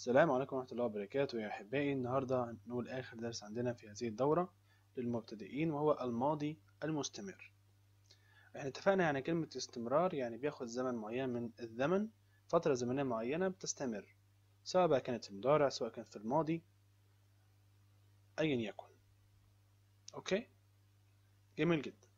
السلام عليكم ورحمة الله وبركاته يا أحبائي النهاردة هنقول آخر درس عندنا في هذه الدورة للمبتدئين وهو الماضي المستمر احنا اتفقنا يعني كلمة استمرار يعني بياخد زمن معين من الزمن فترة زمنية معينة بتستمر سواء بقى كانت في المضارع سواء كانت في الماضي أيا يكن أوكي جميل جدا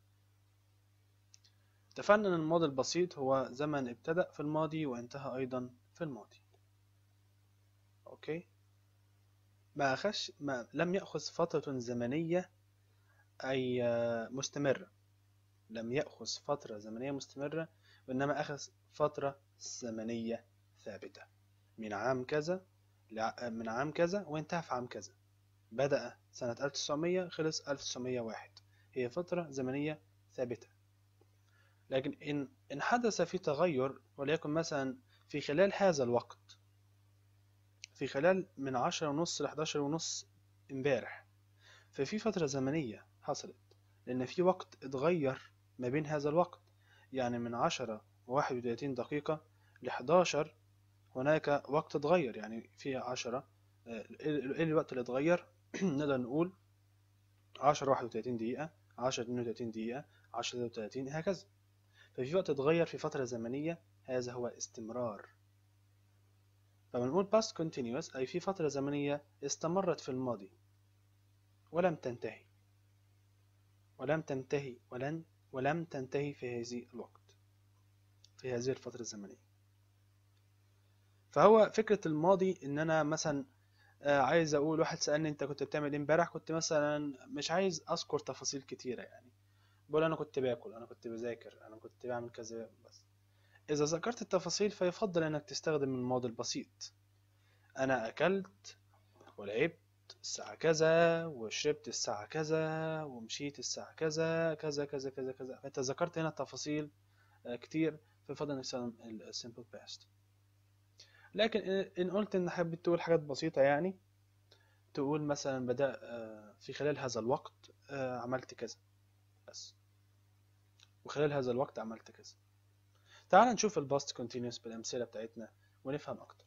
اتفقنا أن الماضي البسيط هو زمن ابتدأ في الماضي وانتهى أيضا في الماضي اوكي ما أخش ما لم يأخذ فترة زمنية أي مستمرة لم يأخذ فترة زمنية مستمرة وإنما أخذ فترة زمنية ثابتة من عام كذا من عام كذا وانتهى في عام كذا بدأ سنة 1900 خلص 1901 هي فترة زمنية ثابتة لكن إن إن حدث في تغير وليكن مثلا في خلال هذا الوقت في خلال من عشرة ونص لحداشر ونص امبارح ففي فترة زمنية حصلت لأن في وقت اتغير ما بين هذا الوقت يعني من عشرة وواحد وتلاتين دقيقة لحداشر هناك وقت اتغير يعني في عشرة ايه الوقت اللي اتغير نقدر نقول عشرة واحد وتلاتين دقيقة عشرة اتنين وتلاتين دقيقة عشرة تلاتة وتلاتين هكذا ففي وقت اتغير في فترة زمنية هذا هو استمرار فبنقول past continuous أي في فترة زمنية استمرت في الماضي ولم تنتهي ولم تنتهي ولن ولم تنتهي في هذه الوقت في هذه الفترة الزمنية فهو فكرة الماضي إن أنا مثلا عايز أقول واحد سألني أنت كنت بتعمل إيه إمبارح كنت مثلا مش عايز أذكر تفاصيل كتيرة يعني بقول أنا كنت باكل أنا كنت بذاكر أنا كنت بعمل كذا بس إذا ذكرت التفاصيل فيفضل إنك تستخدم الماضي البسيط أنا أكلت ولعبت الساعة كذا وشربت الساعة كذا ومشيت الساعة كذا كذا كذا كذا كذا فأنت ذكرت هنا تفاصيل كتير فيفضل إنك تستخدم السيمبل باست لكن إن قلت إن حبيت تقول حاجات بسيطة يعني تقول مثلا بدأ في خلال هذا الوقت عملت كذا بس وخلال هذا الوقت عملت كذا تعال نشوف الباست كونتينوس بالأمثلة بتاعتنا ونفهم أكتر.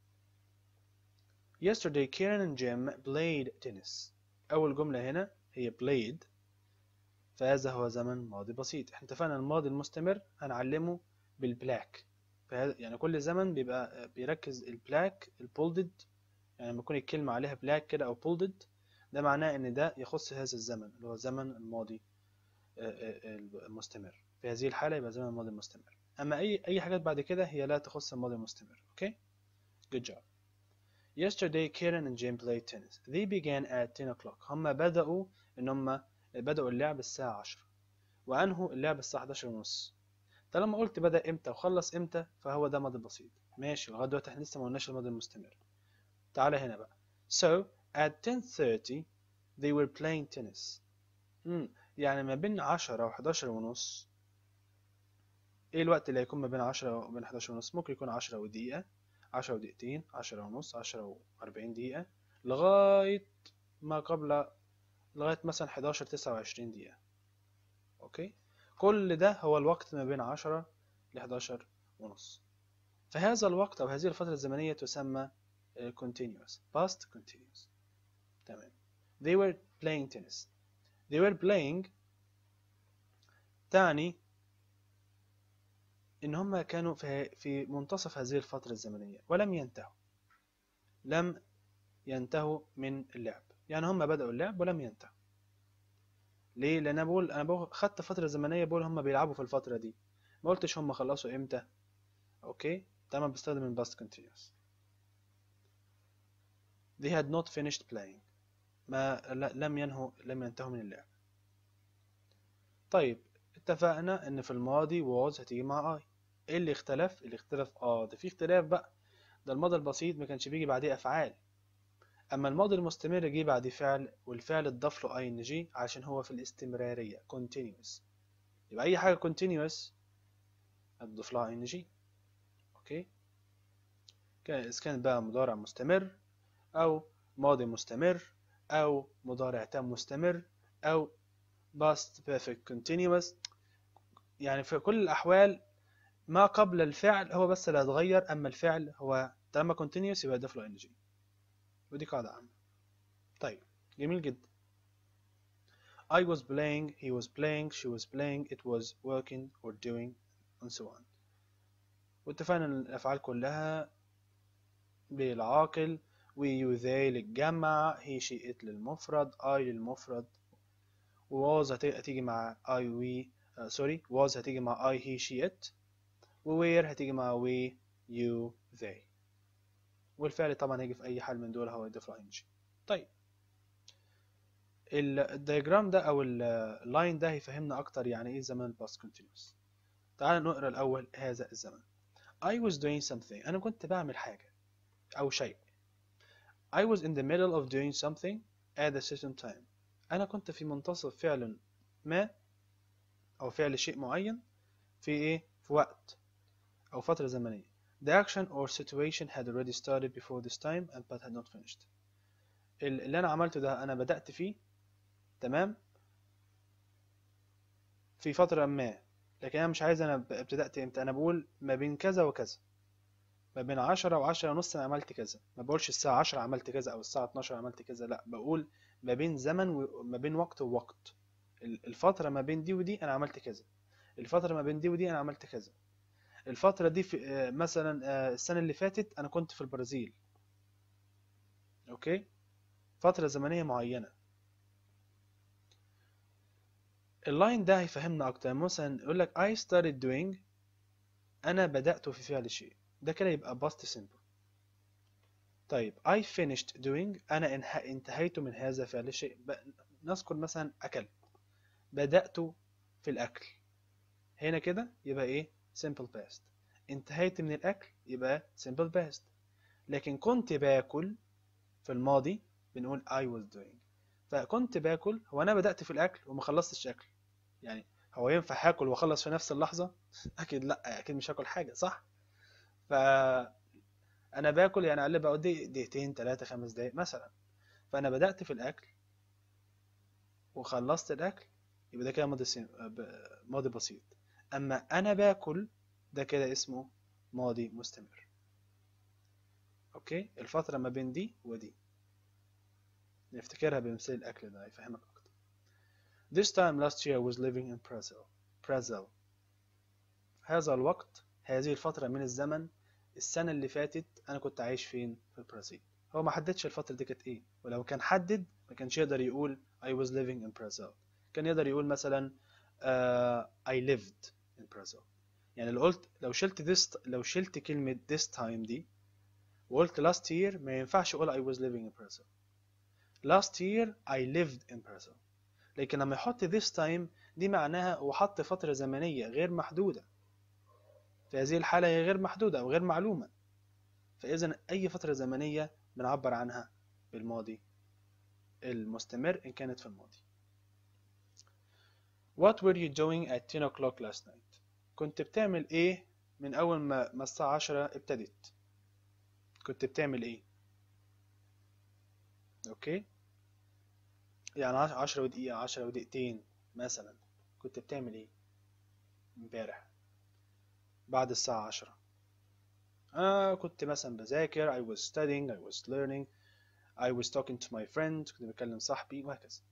Yesterday Karen and Jim played tennis. أول جملة هنا هي played فهذا هو زمن ماضي بسيط. احنا اتفقنا الماضي المستمر هنعلمه بالبلاك. يعني كل زمن بيبقى بيركز البلاك البولدد يعني لما يكون الكلمة عليها بلاك كده أو بولدد ده معناه إن ده يخص هذا الزمن اللي هو زمن الماضي المستمر. في هذه الحالة يبقى زمن الماضي المستمر. اما اي اي حاجات بعد كده هي لا تخص الماضي المستمر اوكي good job yesterday Karen and Jim played tennis they began at 10 o'clock هم بدأوا ان هم بدأوا اللعب الساعة 10 وانهوا اللعب الساعة 11 ونص طالما قلت بدأ امتى وخلص امتى فهو ده ماضي بسيط ماشي لغاية دلوقتي احنا لسه ما قلناش الماضي المستمر تعالى هنا بقى so at 10:30 they were playing tennis مم. يعني ما بين 10 و 11 ونص ايه الوقت اللي هيكون ما بين عشرة وبين حداشر ونص ممكن يكون عشرة ودقيقة عشرة ودقيقتين عشرة ونص عشرة وأربعين دقيقة لغاية ما قبل لغاية مثلا حداشر تسعة وعشرين دقيقة أوكي كل ده هو الوقت ما بين عشرة لحداشر ونص فهذا الوقت أو هذه الفترة الزمنية تسمى continuous past continuous تمام they were playing tennis they were playing تعني إن هم كانوا في في منتصف هذه الفترة الزمنية ولم ينتهوا لم ينتهوا من اللعب يعني هم بدأوا اللعب ولم ينتهوا ليه؟ لأن أنا بقول أنا بقول خدت فترة زمنية بقول هم بيلعبوا في الفترة دي ما قلتش هم خلصوا إمتى أوكي تمام بستخدم الباست continuous they had not finished playing ما لم ينهوا لم ينتهوا من اللعب طيب اتفقنا ان في الماضي was هتيجي مع I ايه اللي اختلف اللي اختلف اه ده في اختلاف بقى ده الماضي البسيط ما كانش بيجي بعديه افعال اما الماضي المستمر جه بعد فعل والفعل اتضاف له اي ان جي عشان هو في الاستمراريه continuous يبقى اي حاجه continuous هتضيف لها اي ان جي اوكي اذا كانت بقى مضارع مستمر او ماضي مستمر او مضارع تام مستمر او past perfect continuous يعني في كل الأحوال ما قبل الفعل هو بس اللي هيتغير أما الفعل هو طالما continuous يبقى يضاف له ing ودي قاعدة عامة طيب جميل جدا I was playing he was playing she was playing it was working or doing and so on واتفقنا ان الافعال كلها بالعاقل we you they للجمع he she it للمفرد I للمفرد و was هتيجي مع I we uh, sorry was هتيجي مع I he she it و where هتيجي مع we you they والفعل طبعا هيجي في اي حال من دول هو يضيف له ing طيب الدياجرام ده او اللاين ده هيفهمنا اكتر يعني ايه زمن الباست continuous تعال نقرا الاول هذا الزمن I was doing something انا كنت بعمل حاجه او شيء I was in the middle of doing something at a certain time انا كنت في منتصف فعل ما او فعل شيء معين في ايه في وقت او فتره زمنيه The action or situation had already started before this time and but had not finished. اللي أنا عملته ده أنا بدأت فيه تمام في فترة ما لكن أنا مش عايز أنا ابتدأت إمتى أنا بقول ما بين كذا وكذا ما بين عشرة وعشرة ونص أنا عملت كذا ما بقولش الساعة عشرة عملت كذا أو الساعة اتناشر عملت كذا لأ بقول ما بين زمن وما بين وقت ووقت الفترة ما بين دي ودي أنا عملت كذا الفترة ما بين دي ودي أنا عملت كذا الفترة دي في مثلا السنة اللي فاتت أنا كنت في البرازيل أوكي فترة زمنية معينة اللاين ده هيفهمنا أكتر مثلا يقول لك I started doing أنا بدأت في فعل شيء ده كده يبقى past simple طيب I finished doing أنا انتهيت من هذا فعل الشيء نذكر مثلا أكلت بدأت في الأكل هنا كده يبقى إيه simple past انتهيت من الأكل يبقى simple past لكن كنت باكل في الماضي بنقول I was doing فكنت باكل هو أنا بدأت في الأكل وما خلصتش أكل يعني هو ينفع هاكل وأخلص في نفس اللحظة؟ أكيد لأ أكيد مش هاكل حاجة صح؟ ف أنا باكل يعني أقل بقى دقيقتين تلاتة خمس دقايق مثلا فأنا بدأت في الأكل وخلصت الأكل يبقى ده كده ماضي ماضي بسيط أما أنا باكل ده كده اسمه ماضي مستمر أوكي الفترة ما بين دي ودي نفتكرها بمثال الأكل ده هيفهمك أكتر This time last year I was living in Brazil Brazil هذا الوقت هذه الفترة من الزمن السنة اللي فاتت أنا كنت عايش فين في البرازيل هو ما حددش الفترة دي كانت إيه ولو كان حدد ما كانش يقدر يقول I was living in Brazil كان يقدر يقول مثلا uh, I lived in Brazil يعني لو قلت لو شلت this لو شلت كلمة this time دي وقلت last year ما ينفعش اقول I was living in Brazil last year I lived in Brazil لكن لما يحط this time دي معناها هو حط فترة زمنية غير محدودة في هذه الحالة هي غير محدودة أو غير معلومة فإذا أي فترة زمنية بنعبر عنها بالماضي المستمر إن كانت في الماضي What were you doing at 10 o'clock last night? كنت بتعمل ايه من اول ما ما الساعة عشرة ابتدت كنت بتعمل ايه اوكي يعني عشرة ودقيقة عشرة ودقيقتين مثلا كنت بتعمل ايه امبارح بعد الساعة عشرة أنا كنت مثلا بذاكر I was studying I was learning I was talking to my friend كنت بكلم صاحبي وهكذا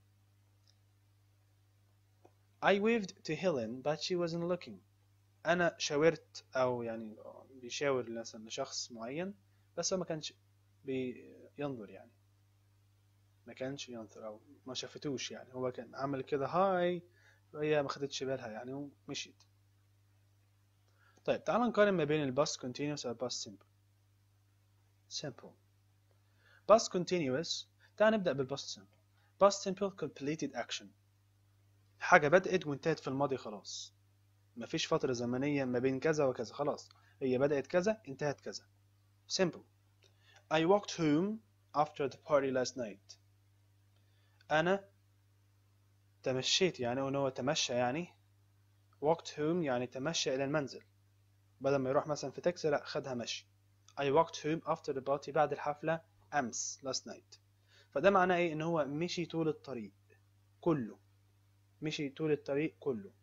I waved to Helen but she wasn't looking أنا شاورت أو يعني بيشاور مثلا لشخص معين بس هو ما كانش بينظر يعني ما كانش ينظر أو ما شافتوش يعني هو كان عمل كده هاي وهي ما خدتش بالها يعني ومشيت طيب تعال نقارن ما بين الباست continuous والباست simple simple past continuous تعال نبدأ بالباست simple past simple completed action حاجة بدأت وانتهت في الماضي خلاص مفيش فترة زمنية ما بين كذا وكذا خلاص هي بدأت كذا انتهت كذا simple I walked home after the party last night أنا تمشيت يعني وإن هو تمشى يعني walked home يعني تمشى إلى المنزل بدل ما يروح مثلا في تاكسي لا خدها مشي I walked home after the party بعد الحفلة أمس last night فده معناه إيه إن هو مشي طول الطريق كله مشي طول الطريق كله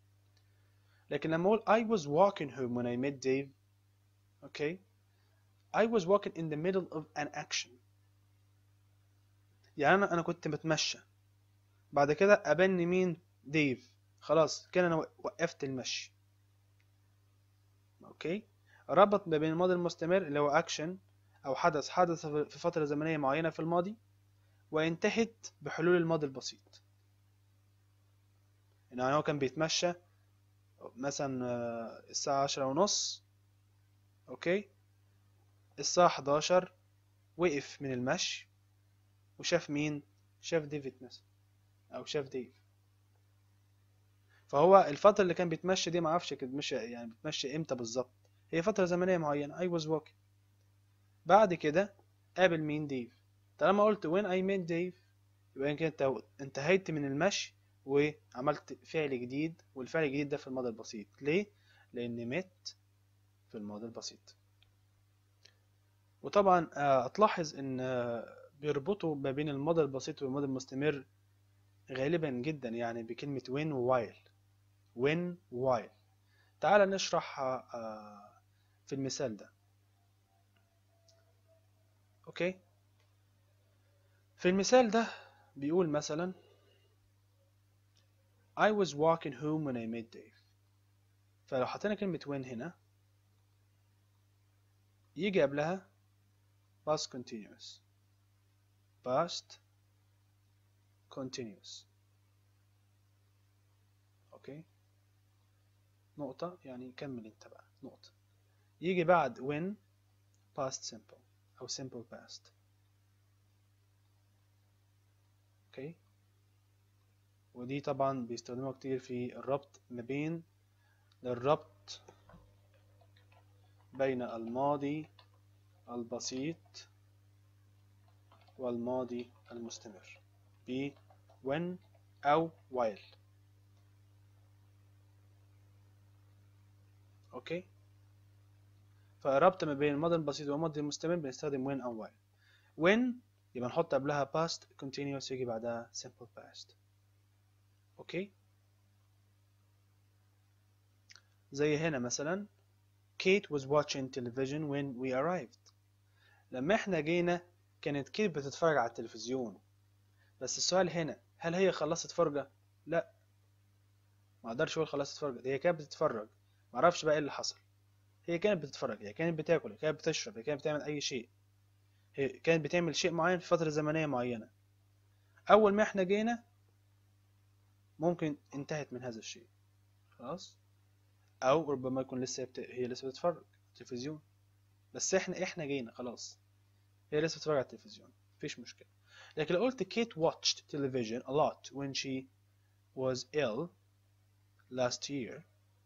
لكن لما أقول I was walking home when I met Dave أوكي I was walking in the middle of an action يعني انا انا كنت بتمشى بعد كده قابلني مين ديف خلاص كده انا وقفت المشي اوكي ربط ما بين الماضي المستمر اللي هو اكشن او حدث حدث في فترة زمنية معينة في الماضي وانتهت بحلول الماضي البسيط يعني هو كان بيتمشى مثلا الساعة عشرة ونص اوكي الساعة 11 وقف من المشي وشاف مين شاف ديفيد مثلا او شاف ديف فهو الفترة اللي كان بيتمشى دي معرفش كان بيتمشى يعني بيتمشى امتى بالظبط هي فترة زمنية معينة I was walking بعد كده قابل مين ديف طالما قلت when I met Dave يبقى انت انتهيت من المشي وعملت فعل جديد والفعل الجديد ده في الماضي البسيط ليه؟ لأن met في الماضي البسيط وطبعا هتلاحظ ان بيربطوا ما بين الماضي البسيط والماضي المستمر غالبا جدا يعني بكلمة when و while when while تعال نشرح في المثال ده اوكي في المثال ده بيقول مثلا I was walking home when I met Dave فلو حطينا كلمة when هنا يجي قبلها past continuous past continuous اوكي نقطة يعني كمل انت بقى نقطة يجي بعد when past simple أو simple past اوكي ودي طبعا بيستخدموها كتير في الربط ما بين الربط بين الماضي البسيط والماضي المستمر ب when أو while اوكي فربط ما بين الماضي البسيط والماضي المستمر بنستخدم when أو while when يبقى نحط قبلها past continuous يجي بعدها simple past اوكي زي هنا مثلا Kate was watching television when we arrived لما احنا جينا كانت كيت بتتفرج على التلفزيون بس السؤال هنا هل هي خلصت فرجة؟ لا ما اقدرش اقول خلصت فرجة هي كانت بتتفرج ما اعرفش بقى ايه اللي حصل هي كانت بتتفرج هي كانت بتاكل هي كانت بتشرب هي كانت بتعمل اي شيء هي كانت بتعمل شيء معين في فترة زمنية معينة اول ما احنا جينا ممكن انتهت من هذا الشيء خلاص او ربما يكون لسه بت... هي لسه بتتفرج تلفزيون بس احنا احنا جينا خلاص هي لسه بتتفرج على التلفزيون مفيش مشكلة لكن لو قلت Kate watched television a lot when she was ill last year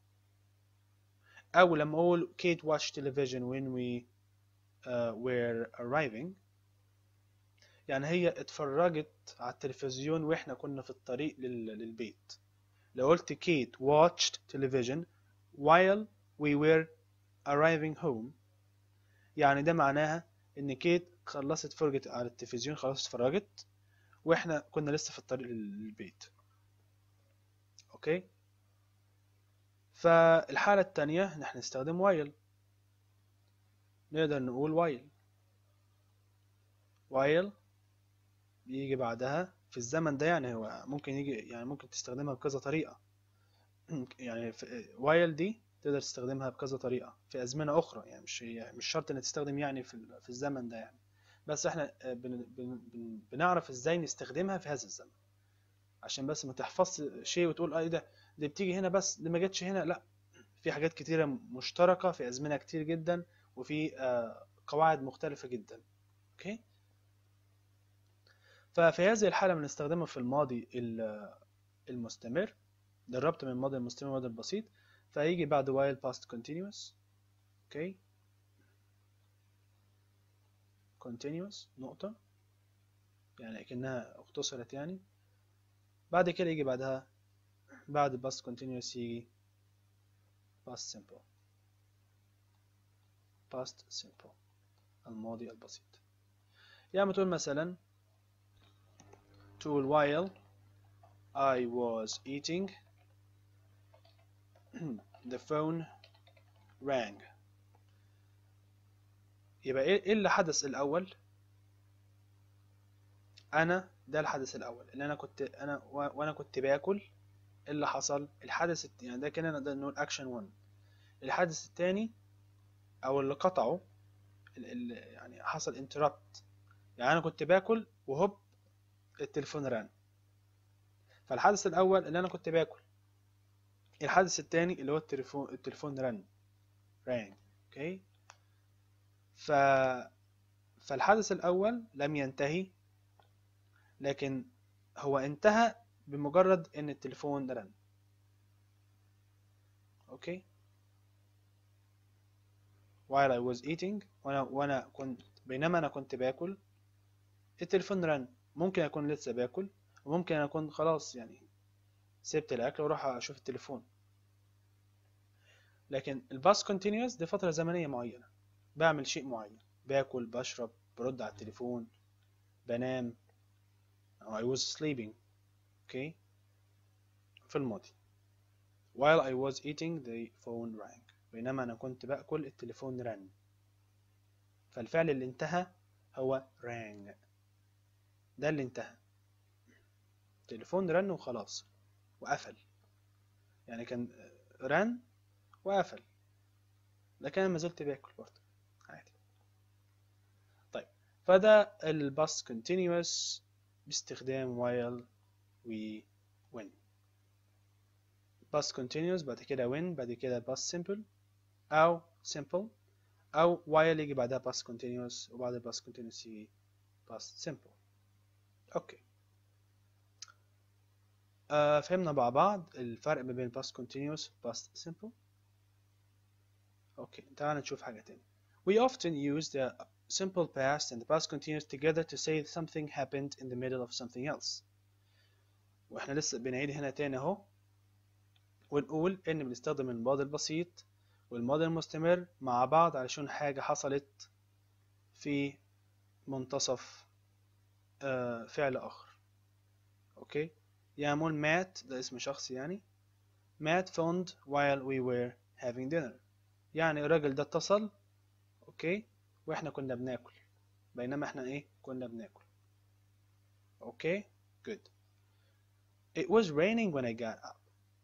أو لما أقول Kate watched television when we uh, were arriving يعني هي اتفرجت على التلفزيون واحنا كنا في الطريق لل... للبيت لو قلت Kate watched television while we were arriving home يعني ده معناها ان كيت خلصت فرجة على التلفزيون خلاص اتفرجت واحنا كنا لسه في الطريق للبيت اوكي فالحالة التانية نحن نستخدم while نقدر نقول while while بيجي بعدها في الزمن ده يعني هو ممكن يجي يعني ممكن تستخدمها بكذا طريقة يعني while دي تقدر تستخدمها بكذا طريقة في أزمنة أخرى يعني مش مش شرط إنك تستخدم يعني في في الزمن ده يعني بس إحنا بن بن بنعرف إزاي نستخدمها في هذا الزمن عشان بس ما تحفظش شيء وتقول اه إيه ده دي بتيجي هنا بس دي ما جاتش هنا لا في حاجات كتيرة مشتركة في أزمنة كتير جدا وفي قواعد مختلفة جدا أوكي ففي هذه الحالة بنستخدمها في الماضي المستمر ده الربط من الماضي المستمر والماضي البسيط فهيجي بعد while past continuous اوكي continuous نقطة يعني كأنها اختصرت يعني بعد كده يجي بعدها بعد past continuous يجي past simple past simple الماضي البسيط يعني تقول مثلا تقول while I was eating the phone rang يبقى ايه إيه اللي حدث الاول انا ده الحدث الاول اللي انا كنت انا و- وانا كنت باكل إيه اللي حصل الحدث الت- يعني ده كده نقدر نقول اكشن 1 الحدث الثاني او اللي قطعه ال- ال- يعني حصل انتربت يعني انا كنت باكل وهوب التليفون رن فالحدث الاول اللي انا كنت باكل الحدث الثاني اللي هو التليفون التليفون رن rang اوكي ف فالحدث الاول لم ينتهي لكن هو انتهى بمجرد ان التليفون رن اوكي while I was eating وانا وانا كنت بينما انا كنت باكل التليفون رن ممكن اكون لسه باكل وممكن اكون خلاص يعني سبت الاكل واروح اشوف التليفون لكن الباس كونتينيوس دي فترة زمنية معينة بعمل شيء معين باكل بشرب برد على التليفون بنام أو I was sleeping okay في الماضي while I was eating the phone rang بينما أنا كنت بأكل التليفون رن فالفعل اللي انتهى هو rang ده اللي انتهى التليفون رن وخلاص وقفل يعني كان رن وقفل لكن أنا ما زلت باكل برضه عادي طيب فده الباس continuous باستخدام while و when past continuous بعد كده when بعد كده past simple أو simple أو while يجي بعدها past continuous وبعد ال past continuous يجي past simple أوكي آه فهمنا مع بعض الفرق ما بين past continuous و past simple أوكي تعال نشوف حاجة تاني We often use the simple past and the past continuous together to say something happened in the middle of something else واحنا لسه بنعيد هنا تاني اهو ونقول ان بنستخدم الماضي البسيط والماضي المستمر مع بعض علشان حاجة حصلت في منتصف آه فعل آخر اوكي يعني نقول مات ده اسم شخص يعني مات phoned while we were having dinner يعني الراجل ده اتصل اوكي واحنا كنا بناكل بينما احنا ايه كنا بناكل اوكي good It was raining when I got up.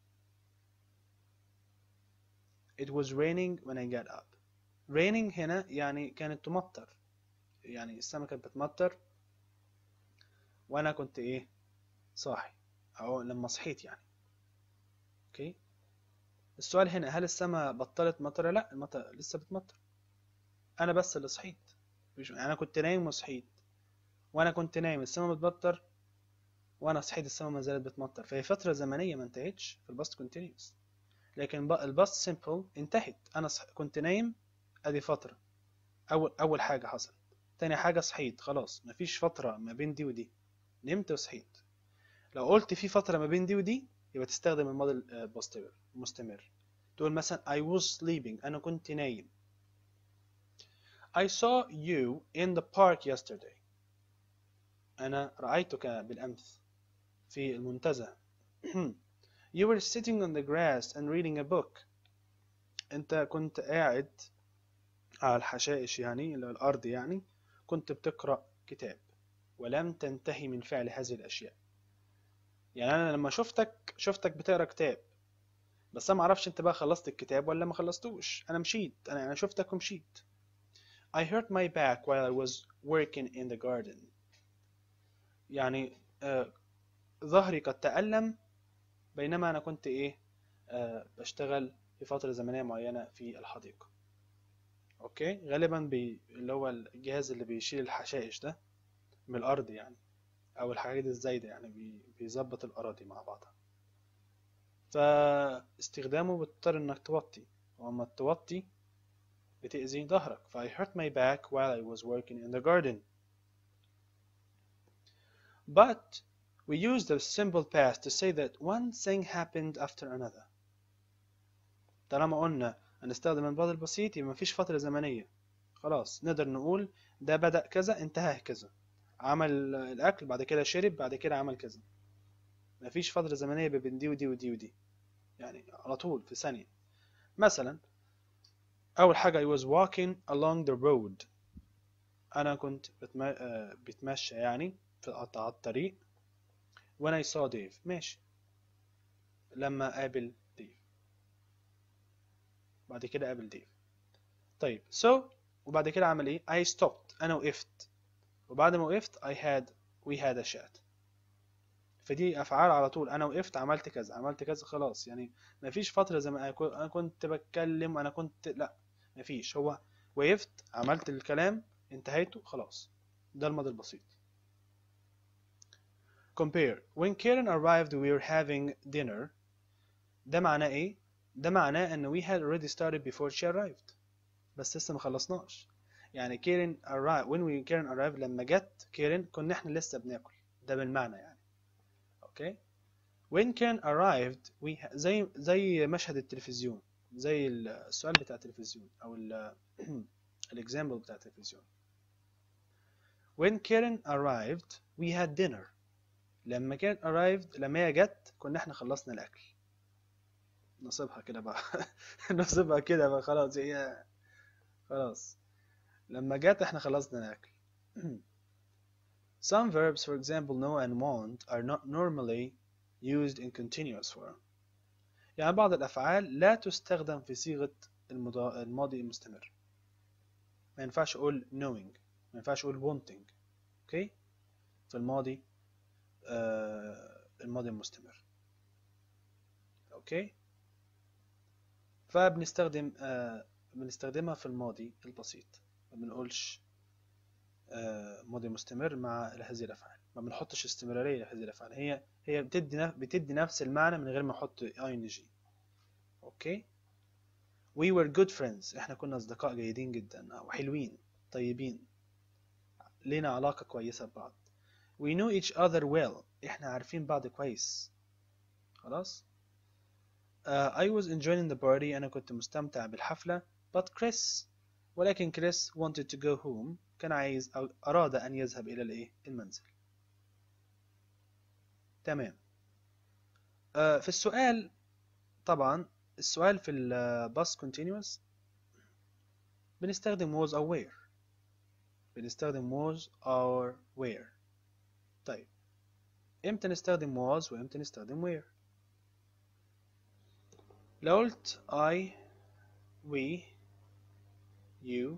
It was raining when I got up. Raining هنا يعني كانت تمطر يعني السما كانت بتمطر وانا كنت ايه صاحي او لما صحيت يعني اوكي السؤال هنا هل السما بطلت مطر لا المطر لسه بتمطر انا بس اللي صحيت مش انا كنت نايم وصحيت وانا كنت نايم السما بتمطر وانا صحيت السما ما زالت بتمطر فهي فترة زمنية ما انتهتش في الباست كونتينيوس لكن الباست سيمبل انتهت انا صح... كنت نايم ادي فترة اول اول حاجة حصلت تاني حاجة صحيت خلاص مفيش فترة ما بين دي ودي نمت وصحيت لو قلت في فترة ما بين دي ودي يبقى تستخدم الماضي المستمر مستمر تقول مثلا I was sleeping أنا كنت نايم I saw you in the park yesterday أنا رأيتك بالأمس في المنتزه You were sitting on the grass and reading a book أنت كنت قاعد على الحشائش يعني اللي هو الأرض يعني كنت بتقرأ كتاب ولم تنتهي من فعل هذه الأشياء يعني أنا لما شفتك شفتك بتقرأ كتاب بس أنا معرفش أنت بقى خلصت الكتاب ولا ما خلصتوش أنا مشيت أنا أنا شفتك ومشيت I hurt my back while I was working in the garden يعني آه ظهري قد تألم بينما أنا كنت إيه آه بشتغل في فترة زمنية معينة في الحديقة أوكي غالبا بي اللي هو الجهاز اللي بيشيل الحشائش ده من الأرض يعني أو الحاجات الزايدة يعني بي بيظبط الأراضي مع بعضها فاستخدامه بتضطر إنك توطي وأما توطي بتأذي ظهرك ف I hurt my back while I was working in the garden but we use the simple past to say that one thing happened after another طالما قلنا هنستخدم الماضي البسيط يبقى مفيش فترة زمنية خلاص نقدر نقول ده بدأ كذا انتهى كذا عمل الأكل بعد كده شرب بعد كده عمل كذا مفيش فترة زمنية بين دي ودي ودي ودي يعني على طول في ثانية مثلا أول حاجة I was walking along the road أنا كنت بتم... آه، بتمشى يعني في على الطريق when I saw Dave ماشي لما قابل ديف بعد كده قابل ديف طيب so وبعد كده عمل ايه I stopped أنا وقفت وبعد ما وقفت I had we had a chat فدي افعال على طول انا وقفت عملت كذا عملت كذا خلاص يعني مفيش فتره زي ما انا كو- أنا كنت بتكلم انا كنت لا مفيش هو وقفت عملت الكلام انتهيته خلاص ده الماضي البسيط compare when Karen arrived we were having dinner ده معناه ايه ده معناه ان we had already started before she arrived بس لسه ما خلصناش يعني كيرن arrived when we Karen arrived لما جت كيرن كنا احنا لسه بناكل ده بالمعنى يعني اوكي when Karen arrived we ha- زي زي مشهد التلفزيون زي السؤال بتاع التلفزيون او ال الاكزامبل بتاع التلفزيون when Karen arrived we had dinner لما كانت arrived لما هي جت كنا احنا خلصنا الاكل نصيبها كده بقى نصيبها كده بقى خلاص هي خلاص لما جت احنا خلصنا الاكل Some verbs, for example, know and want, are not normally used in continuous form. يعني بعض الأفعال لا تستخدم في صيغة المضا- الماضي المستمر. ما ينفعش أقول knowing، ما ينفعش أقول wanting، أوكي؟ في الماضي آه الماضي المستمر. أوكي؟ فبنستخدم آه بنستخدمها في الماضي البسيط. ما بنقولش آه، ماضي مستمر مع هذه الافعال ما بنحطش استمراريه لهذه الافعال هي هي بتدي نف- بتدي نفس المعنى من غير ما احط اي ان جي اوكي we were good friends احنا كنا اصدقاء جيدين جدا او حلوين طيبين لينا علاقه كويسه ببعض we knew each other well احنا عارفين بعض كويس خلاص uh, I was enjoying the party انا كنت مستمتع بالحفله but Chris ولكن كريس wanted to go home كان عايز أو أراد أن يذهب إلى الإيه؟ المنزل. تمام. آه في السؤال طبعا السؤال في الباس continuous بنستخدم was أو where. بنستخدم was or where. طيب إمتى نستخدم was وإمتى نستخدم where؟ لو قلت I we you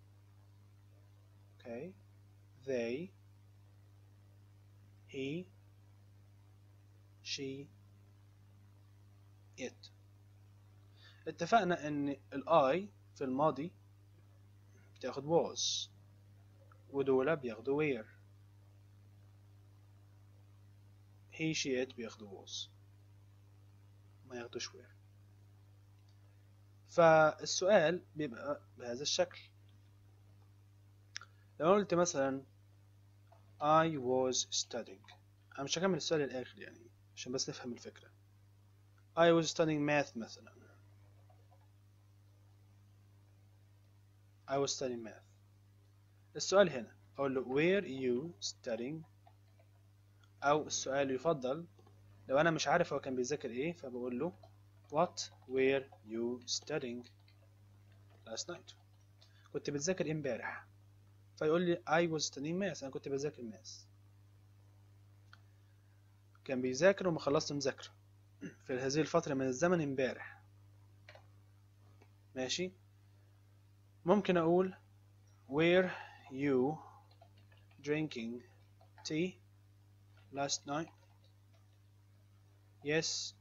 okay they he she it اتفقنا ان الاي في الماضي بتاخد was ودول بياخدوا where he she it بياخدوا was ما ياخدوش where فالسؤال بيبقى بهذا الشكل لو قلت مثلا I was studying أنا مش هكمل السؤال للآخر يعني عشان بس نفهم الفكرة I was studying math مثلا I was studying math السؤال هنا أقول له were you studying أو السؤال يفضل لو أنا مش عارف هو كان بيذاكر إيه فبقول له What were you studying last night كنت بتذاكر امبارح فيقول لي I was studying math أنا كنت بذاكر math كان بيذاكر وما خلصت مذاكرة في هذه الفترة من الزمن امبارح ماشي ممكن أقول Were you drinking tea last night Yes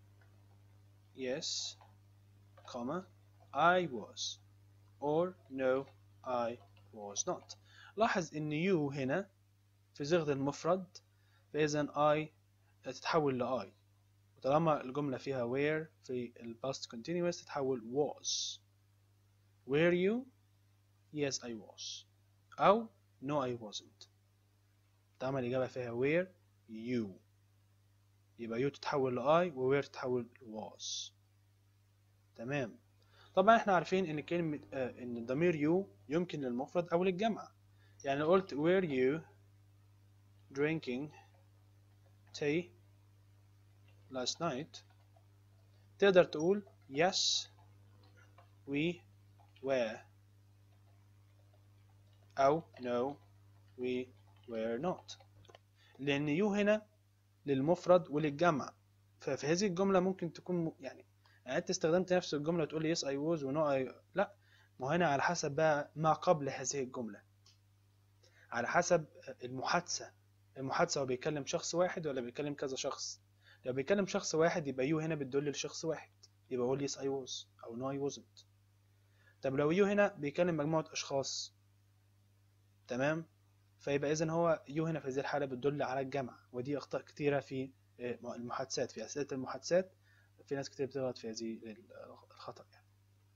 Yes comma I was or no I was not لاحظ ان you هنا في صيغة المفرد فإذا I تتحول ل I وطالما الجملة فيها where في ال past continuous تتحول was were you yes I was أو no I wasn't طالما الإجابة فيها where you يبقى you تتحول ل I و where تتحول ل was تمام طبعا احنا عارفين ان كلمة آه ان ضمير you يمكن للمفرد او للجمع يعني لو قلت were you drinking tea last night تقدر تقول yes we were أو no we were not لأن يو هنا للمفرد وللجمع ففي هذه الجملة ممكن تكون م- يعني يعني أنت استخدمت نفس الجملة تقول لي yes I was و no I لا ما هو هنا على حسب بقى ما قبل هذه الجملة على حسب المحادثة المحادثة هو بيكلم شخص واحد ولا بيكلم كذا شخص لو بيكلم شخص واحد يبقى يو هنا بتدل لشخص واحد يبقى قول yes I was أو no I wasn't طب لو يو هنا بيكلم مجموعة أشخاص تمام فيبقى إذن هو يو هنا في هذه الحالة بتدل على الجمع ودي أخطاء كتيرة في آه، المحادثات في أسئلة المحادثات في ناس كتير بتغلط في هذه الخطأ يعني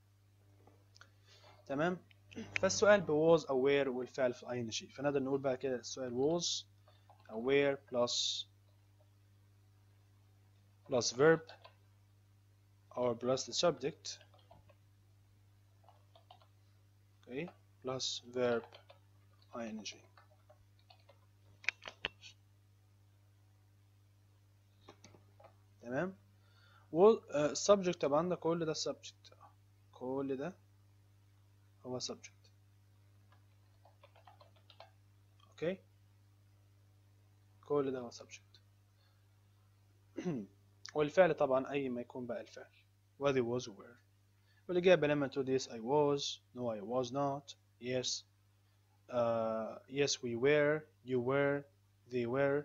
تمام فالسؤال ب was أو where والفعل في ing فنقدر نقول بقى كده السؤال was أو where plus plus verb or plus the subject okay plus verb ing تمام والسبجكت طبعا ده كل ده subject كل ده هو subject اوكي كل ده هو subject والفعل طبعا اي ما يكون بقى الفعل whether was or were والإجابة لما تقول yes I was no I was not yes uh, yes we were you were they were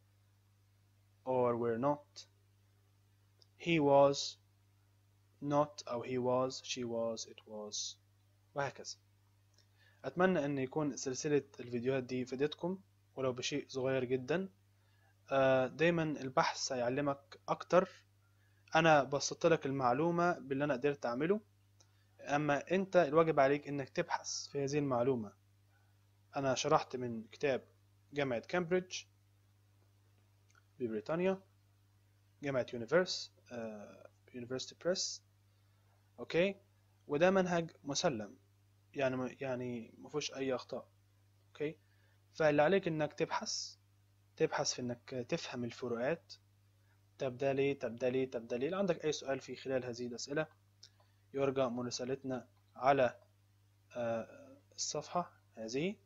or were not he was not أو he was she was it was وهكذا أتمنى أن يكون سلسلة الفيديوهات دي فادتكم ولو بشيء صغير جدا آه، دايما البحث هيعلمك أكتر أنا بسطت لك المعلومة باللي أنا قدرت أعمله أما أنت الواجب عليك إنك تبحث في هذه المعلومة أنا شرحت من كتاب جامعة كامبريدج ببريطانيا جامعة يونيفرس يونيفرسيتي بريس أوكي وده منهج مسلم يعني يعني ما فيهوش أي أخطاء أوكي فاللي عليك إنك تبحث تبحث في إنك تفهم الفروقات طب ده ليه طب ده ليه طب ده ليه لو عندك أي سؤال في خلال هذه الأسئلة يرجى مراسلتنا على آه، الصفحة هذه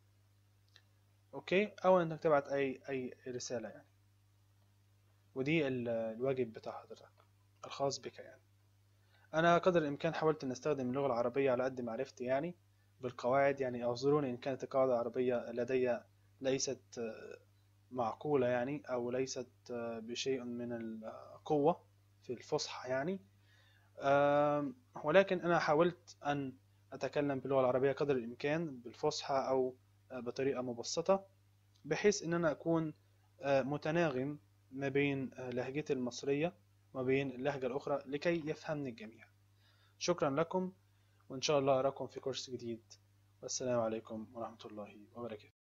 أوكي أو إنك تبعت أي أي رسالة يعني ودي ال- الواجب بتاع حضرتك الخاص بك يعني أنا قدر الإمكان حاولت أن أستخدم اللغة العربية على قد معرفتي يعني بالقواعد يعني أعذروني إن كانت القواعد العربية لدي ليست آه، معقولة يعني أو ليست آه، بشيء من القوة في الفصحى يعني آم، ولكن أنا حاولت أن أتكلم باللغة العربية قدر الإمكان بالفصحى أو آه، بطريقة مبسطة بحيث إن أنا أكون آه، متناغم ما بين آه، لهجتي المصرية وما بين اللهجة الأخرى لكي يفهمني الجميع شكرا لكم وإن شاء الله أراكم في كورس جديد والسلام عليكم ورحمة الله وبركاته